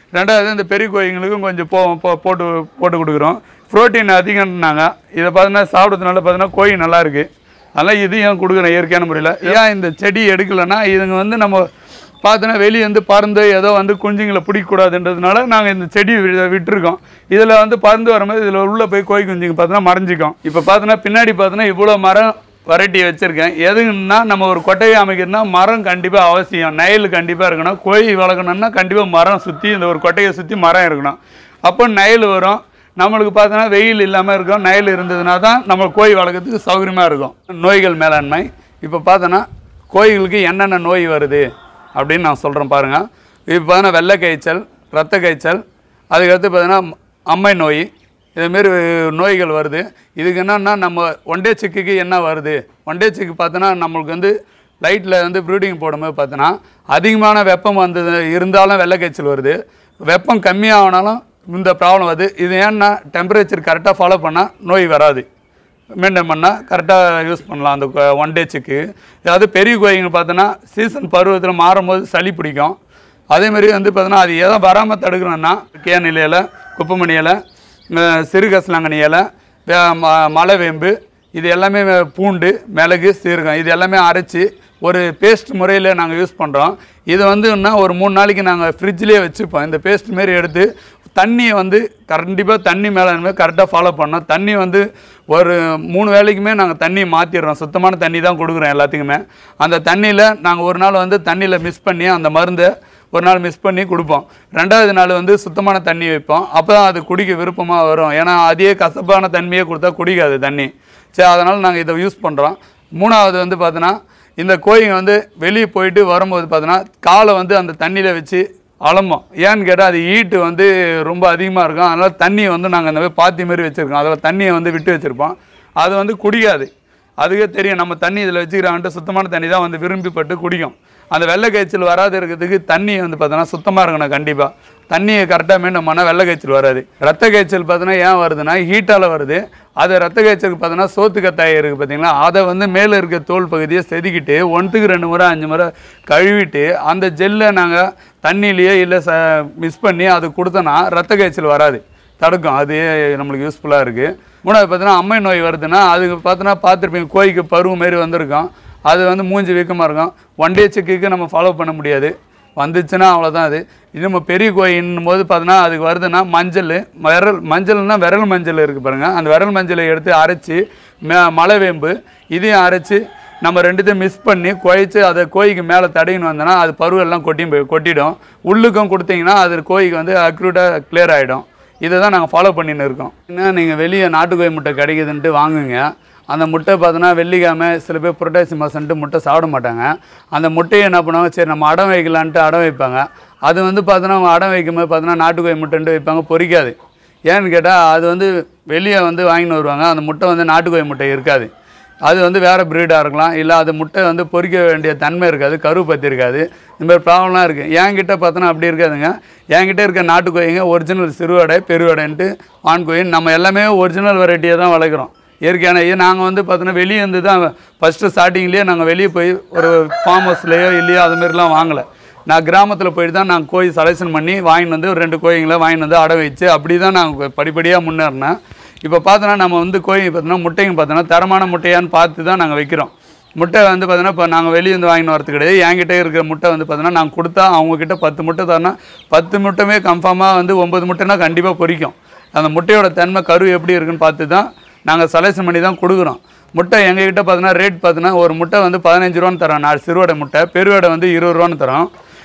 S2: ரெண்டாவது இந்த பெரிய கோழிங்களுக்கும் கொஞ்சம் போ போ- போட்டு போட்டு கொடுக்குறோம் ப்ரோட்டீன் அதிகம்னாங்க இதை பார்த்தீங்கன்னா சாப்பிட்றதுனால பார்த்தீங்கன்னா கோழி நல்லா இருக்கு அதனால் இதையும் கொடுக்குறோம் இயற்கையான முறையில் ஏன் இந்த செடி எடுக்கலைன்னா இதுங்க வந்து நம்ம பார்த்தோன்னா வெளியே வந்து பறந்து ஏதோ வந்து குஞ்சுங்களை பிடிக்கக்கூடாதுன்றதுனால நாங்கள் இந்த செடி வி- விட்டுருக்கோம் இதில் வந்து பறந்து வரும்போது இதில் உள்ளே போய் கோழி குஞ்சுங்க பார்த்தோன்னா மறைஞ்சிக்கும் இப்போ பார்த்தோன்னா பின்னாடி பார்த்தோன்னா இவ்வளோ மரம் வெரைட்டி வச்சுருக்கேன் எதுன்னா நம்ம ஒரு கொட்டையை அமைக்கிறதுனா மரம் கண்டிப்பாக அவசியம் நயல் கண்டிப்பாக இருக்கணும் கோழி வளர்க்கணும்னா கண்டிப்பாக மரம் சுற்றி இந்த ஒரு கொட்டையை சுற்றி மரம் இருக்கணும் அப்போ நயல் வரும் நம்மளுக்கு பார்த்தோன்னா வெயில் இல்லாமல் இருக்கும் நயல் இருந்ததுனா தான் நம்ம கோழி வளர்க்கறதுக்கு சௌகரியமாக இருக்கும் நோய்கள் மேலாண்மை இப்போ பார்த்தோன்னா கோழிகளுக்கு என்னென்ன நோய் வருது அப்படின்னு நான் சொல்கிறேன் பாருங்கள் இப்போ பார்த்தோன்னா வெள்ளை காய்ச்சல் ரத்த காய்ச்சல் அதுக்கடுத்து பார்த்தீங்கன்னா அம்மை நோய் இதுமாரி நோய்கள் வருது இதுக்கு என்னன்னா நம்ம ஒன்டே சிக்குக்கு என்ன வருது ஒன்டே சிக்கு பார்த்தோன்னா நம்மளுக்கு வந்து லைட்டில் வந்து ப்ரூடிங் போடும்போது பார்த்தோன்னா அதிகமான வெப்பம் வந்தது இருந்தாலும் வெள்ளை காய்ச்சல் வருது வெப்பம் கம்மியாகனாலும் இந்த ப்ராப்ளம் வருது இது ஏன்னா டெம்பரேச்சர் கரெக்டாக ஃபாலோ பண்ணால் நோய் வராது மெயின்டைன் பண்ணால் கரெக்டாக யூஸ் பண்ணலாம் அந்த ஒன் டேச்சுக்கு அதாவது பெரிய கோழிங்க பார்த்தோன்னா சீசன் பருவத்தில் மாறும்போது சளி பிடிக்கும் அதேமாரி வந்து பார்த்தோன்னா அது எதை வராமல் தடுக்கணும்னா கேன் இலையில குப்பமணி இலை அஹ் சிறுகசலாங்கண்ணி இலை வே- ம- மலைவேம்பு இது எல்லாமே வே- பூண்டு மிளகு சீரகம் இது எல்லாமே அரைச்சி ஒரு பேஸ்ட் முறையில் நாங்கள் யூஸ் பண்ணுறோம் இது வந்து இன்னும் ஒரு மூணு நாளைக்கு நாங்கள் ஃப்ரிட்ஜ்லேயே வச்சுப்போம் இந்த பேஸ்ட் மாரி எடுத்து தண்ணியை வந்து கண்டிப்பாக தண்ணி மேலே கரெக்டாக ஃபாலோ பண்ணோம் தண்ணி வந்து ஒரு மூணு வேளைக்குமே நாங்கள் தண்ணி மாற்றிடுறோம் சுத்தமான தண்ணி தான் கொடுக்குறோம் எல்லாத்துக்குமே அந்த தண்ணியில் நாங்கள் ஒரு நாள் வந்து தண்ணியில் மிஸ் பண்ணி அந்த மருந்தை ஒரு நாள் மிஸ் பண்ணி கொடுப்போம் ரெண்டாவது நாள் வந்து சுத்தமான தண்ணி வைப்போம் அப்போ தான் அது குடிக்க விருப்பமாக வரும் ஏன்னா அதே கசப்பான தன்மையே கொடுத்தா குடிக்காது தண்ணி சரி அதனால் நாங்கள் இதை யூஸ் பண்ணுறோம் மூணாவது வந்து பார்த்தோன்னா இந்த கோழிங்க வந்து வெளியே போயிட்டு வரும்போது பார்த்தோன்னா காலை வந்து அந்த தண்ணியில் வச்சு அலம்போம் ஏன்னு கேட்டால் அது ஈட்டு வந்து ரொம்ப அதிகமாக இருக்கும் அதனால் தண்ணியை வந்து நாங்கள் இந்த மாதிரி பாத்தி மாதிரி வச்சுருக்கோம் அதில் தண்ணியை வந்து விட்டு வச்சுருப்போம் அது வந்து குடிக்காது அதுக்கே தெரியும் நம்ம தண்ணி இதில் வச்சுக்கிறான்ட்டு சுத்தமான தண்ணி தான் வந்து விரும்பிப்பட்டு குடிக்கும் அந்த வெள்ளை காய்ச்சல் வராது இருக்கிறதுக்கு தண்ணி வந்து பார்த்தோன்னா சுத்தமாக இருக்கணும் கண்டிப்பாக தண்ணியை கரெக்டாக மெயின்டைன் பண்ணால் வெள்ளை காய்ச்சல் வராது ரத்த காய்ச்சல் பார்த்தோன்னா ஏன் வருதுன்னா ஹீட்டால் வருது அது ரத்த காய்ச்சலுக்கு பார்த்தோன்னா சோத்து கத்தாய் இருக்குது பார்த்தீங்களா அதை வந்து மேலே இருக்க தோல் பகுதியை செதுக்கிட்டு ஒன்றுக்கு ரெண்டு முறை அஞ்சு முறை கழுவிட்டு அந்த ஜெல்லை நாங்கள் தண்ணியிலேயே இல்லை ச மிஸ் பண்ணி அது கொடுத்தோன்னா ரத்த காய்ச்சல் வராது தடுக்கும் அது நம்மளுக்கு யூஸ்ஃபுல்லாக இருக்குது மூணாவது பார்த்தீங்கன்னா அம்மை நோய் வருதுன்னா அதுக்கு பார்த்தோன்னா பார்த்துருப்பீங்க கோழிக்கு பருவம் மாரி வந்திருக்கும் அது வந்து மூஞ்சி வீக்கமாக இருக்கும் ஒன் டே செக்குக்கு நம்ம ஃபாலோ பண்ண முடியாது வந்துச்சுன்னா அவ்வளோதான் அது இது நம்ம பெரிய கோயின்னும் போது பார்த்தோன்னா அதுக்கு வருதுன்னா மஞ்சள் விரல் மஞ்சள்னா விரல் மஞ்சள் இருக்குது பாருங்கள் அந்த விரல் மஞ்சளை எடுத்து அரைச்சி மே மலைவேம்பு இதையும் அரைச்சி நம்ம ரெண்டுத்தையும் மிஸ் பண்ணி குழைச்சி அதை கோழிக்கு மேலே தடையின்னு வந்தோன்னா அது பருவெல்லாம் கொட்டி போய் கொட்டிடும் உள்ளுக்கும் கொடுத்தீங்கன்னா அது கோழிக்கு வந்து அக்யூட்டாக கிளியர் ஆகிடும் இதை தான் நாங்கள் ஃபாலோ பண்ணின்னு இருக்கோம் இன்னும் நீங்கள் வெளியே நாட்டுக்கோழி முட்டை கிடைக்குதுன்ட்டு வாங்குங்க அந்த முட்டை பார்த்தோன்னா வெள்ளிக்கிழமை சில பேர் புரட்டாசி மாதம்ட்டு முட்டை சாப்பிட மாட்டாங்க அந்த முட்டையை என்ன பண்ணுவாங்க சரி நம்ம அடம் வைக்கலான்ட்டு அடம் வைப்பாங்க அது வந்து பார்த்தோன்னா அவங்க அடம் வைக்கும்போது பார்த்தோன்னா நாட்டுக்கோழி முட்டைன்ட்டு வைப்பாங்க பொரிக்காது ஏன்னு கேட்டால் அது வந்து வெளியே வந்து வாங்கின்னு வருவாங்க அந்த முட்டை வந்து நாட்டுக்கோழி முட்டை இருக்காது அது வந்து வேறு ப்ரீடாக இருக்கலாம் இல்லை அது முட்டை வந்து பொரிக்க வேண்டிய தன்மை இருக்காது கரு பற்றி இருக்காது இந்த மாதிரி ப்ராப்ளம்லாம் இருக்குது என்கிட்ட பார்த்தோன்னா அப்படி இருக்காதுங்க என்கிட்ட இருக்க நாட்டுக்கோழிங்க ஒரிஜினல் சிறுவடை பெருவடைன்ட்டு ஆண் கோழி நம்ம எல்லாமே ஒரிஜினல் வெரைட்டியை தான் வளர்க்குறோம் இயற்கையான இது நாங்கள் வந்து பார்த்தோன்னா வெளியே இருந்து தான் ஃபஸ்ட்டு ஸ்டார்டிங்லேயே நாங்கள் வெளியே போய் ஒரு ஃபார்ம் ஹவுஸ்லேயோ இல்லையோ அது மாதிரிலாம் வாங்கலை நான் கிராமத்தில் போயிட்டு தான் நான் கோழி செலெக்ஷன் பண்ணி வாங்கிட்டு வந்து ஒரு ரெண்டு கோழிங்களை வாங்கிட்டு வந்து அடை வச்சு அப்படி தான் நாங்கள் படிப்படியாக முன்னேறினேன் இப்போ பார்த்தோன்னா நம்ம வந்து கோழி பார்த்தோன்னா முட்டைங்க பார்த்தோன்னா தரமான முட்டையான்னு பார்த்து தான் நாங்கள் வைக்கிறோம் முட்டை வந்து பார்த்தோன்னா இப்போ நாங்கள் வெளியே வந்து வாங்கிட்டு வரது கிடையாது என்கிட்ட இருக்கிற முட்டை வந்து பார்த்தோன்னா நாங்கள் கொடுத்தா அவங்கக்கிட்ட பத்து முட்டை தரணும் பத்து முட்டைமே கன்ஃபார்மாக வந்து ஒம்பது முட்டைனா கண்டிப்பாக பொரிக்கும் அந்த முட்டையோட தன்மை கரு எப்படி இருக்குன்னு பார்த்து தான் நாங்கள் செலெக்ஷன் பண்ணி தான் கொடுக்குறோம் முட்டை எங்ககிட்ட பார்த்தோன்னா ரேட் பார்த்தோன்னா ஒரு முட்டை வந்து பதினஞ்சு ரூபான்னு தரோம் நாலு சிறுவடை முட்டை பெருவடை வந்து இருபது ரூபான்னு தரோம்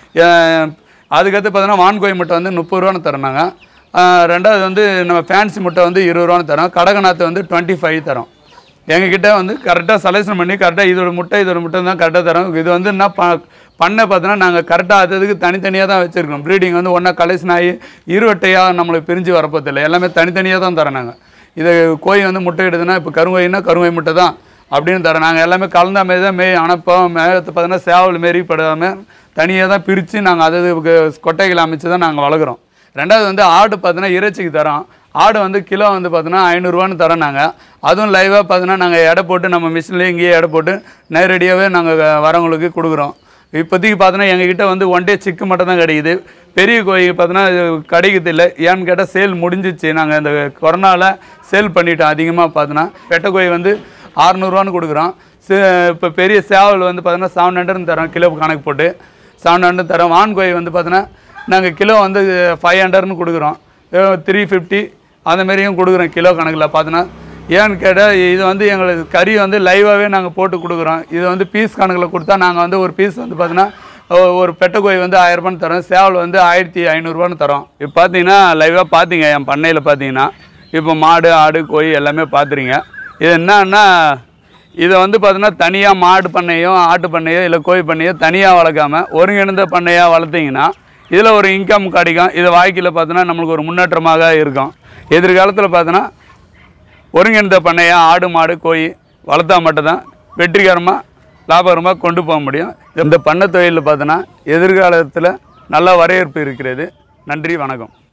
S2: அஹ் அதுக்கடுத்து பார்த்தோன்னா வான்கோழி முட்டை வந்து முப்பது ரூபான்னு தரோம் நாங்கள் அஹ் ரெண்டாவது வந்து நம்ம ஃபேன்சி முட்டை வந்து இருபது ரூபான்னு தரோம் கடகநாத்து வந்து டுவெண்ட்டி ஃபைவ் தரோம் எங்ககிட்ட வந்து கரெக்டாக செலெக்ஷன் பண்ணி கரெக்டாக இதோட முட்டை இதோட முட்டை தான் கரெக்டாக தரோம் இது வந்து என்ன ப பண்ணை பார்த்தோன்னா நாங்கள் கரெக்டாக அது அதுக்கு தனித்தனியாக தான் வச்சுருக்கோம் ப்ரீடிங் வந்து ஒன்றா கலெக்ஷன் ஆகி இருவட்டையாக நம்மளுக்கு பிரிஞ்சு வரப்போதில்லை எல்லாமே தனித்தனியாக தான் தரோம் நாங்கள் இது கோழி வந்து முட்டை இடுதுன்னா இப்போ கருங்கோயின்னா கருங்கோய் முட்டை தான் அப்படின்னு தரோம் நாங்கள் எல்லாமே கலந்த மாரி தான் மே அனுப்போம் மேலத்து பார்த்தோன்னா சேவல் மாரி படாமல் தனியாக தான் பிரித்து நாங்கள் அது அதுக்கு கொட்டைகள் அமைச்சு தான் நாங்கள் வளர்க்குறோம் ரெண்டாவது வந்து ஆடு பார்த்தோன்னா இறைச்சிக்கு தரோம் ஆடு வந்து கிலோ வந்து பார்த்தோன்னா ஐநூறுரூவான்னு தரோம் நாங்கள் அதுவும் லைவாக பார்த்தோன்னா நாங்கள் எடை போட்டு நம்ம மிஷின்லேயே இங்கேயே எடை போட்டு நேரடியாகவே நாங்கள் வரவங்களுக்கு கொடுக்குறோம் இப்போதைக்கு பார்த்தோன்னா எங்ககிட்ட வந்து ஒன் டே சிக்கு மட்டும் தான் கிடைக்குது பெரிய கோழி பார்த்தோன்னா கிடைக்கிறது இல்லை ஏன்னு கேட்டால் சேல் முடிஞ்சிச்சு நாங்கள் இந்த கொரோனாவில் சேல் பண்ணிட்டோம் அதிகமாக பார்த்தோன்னா பெட்டை கோழி வந்து அறநூறுவான்னு கொடுக்குறோம் இப்போ பெரிய சேவல் வந்து பார்த்தோன்னா செவன் ஹண்ட்ரட்னு தரோம் கிலோ கணக்கு போட்டு செவன் ஹண்ட்ரட் தரோம் வான் கோழி வந்து பார்த்தோன்னா நாங்கள் கிலோ வந்து ஃபைவ் ஹண்ட்ரட்னு கொடுக்குறோம் த்ரீ ஃபிஃப்டி அந்த மாதிரியும் கொடுக்குறோம் கிலோ கணக்கில் பார்த்தோன்னா ஏன்னு கேட்டால் இது வந்து எங்களுக்கு கறி வந்து லைவாகவே நாங்கள் போட்டு கொடுக்குறோம் இது வந்து பீஸ் கணக்கில் கொடுத்தா நாங்கள் வந்து ஒரு பீஸ் வந்து பார்த்தோன்னா ஒ- ஒரு பெட்டைக்கோய் வந்து ஆயிரரூபான்னு தரோம் சேவல் வந்து ஆயிரத்தி ஐநூறுரூவான்னு தரோம் இப்போ பார்த்தீங்கன்னா லைவாக பார்த்தீங்க என் பண்ணையில் பார்த்தீங்கன்னா இப்போ மாடு ஆடு கோழி எல்லாமே பார்த்துறீங்க இது என்னன்னா இதை வந்து பார்த்தீங்கன்னா தனியாக மாடு பண்ணையோ ஆட்டு பண்ணையோ இல்லை கோழி பண்ணையோ தனியாக வளர்க்காம ஒருங்கிணைந்த பண்ணையாக வளர்த்தீங்கன்னா இதில் ஒரு இன்கம் கிடைக்கும் இது வாழ்க்கையில் பார்த்தோன்னா நம்மளுக்கு ஒரு முன்னேற்றமாக இருக்கும் எதிர்காலத்தில் பார்த்தோன்னா ஒருங்கிணைந்த பண்ணையா ஆடு மாடு கோழி வளர்த்தா மட்டும்தான் வெற்றிகரமாக லாபகரமாக கொண்டு போக முடியும் இந்த பண்ணை தொழிலில் பார்த்தோன்னா எதிர்காலத்தில் நல்ல வரவேற்பு இருக்கிறது நன்றி வணக்கம்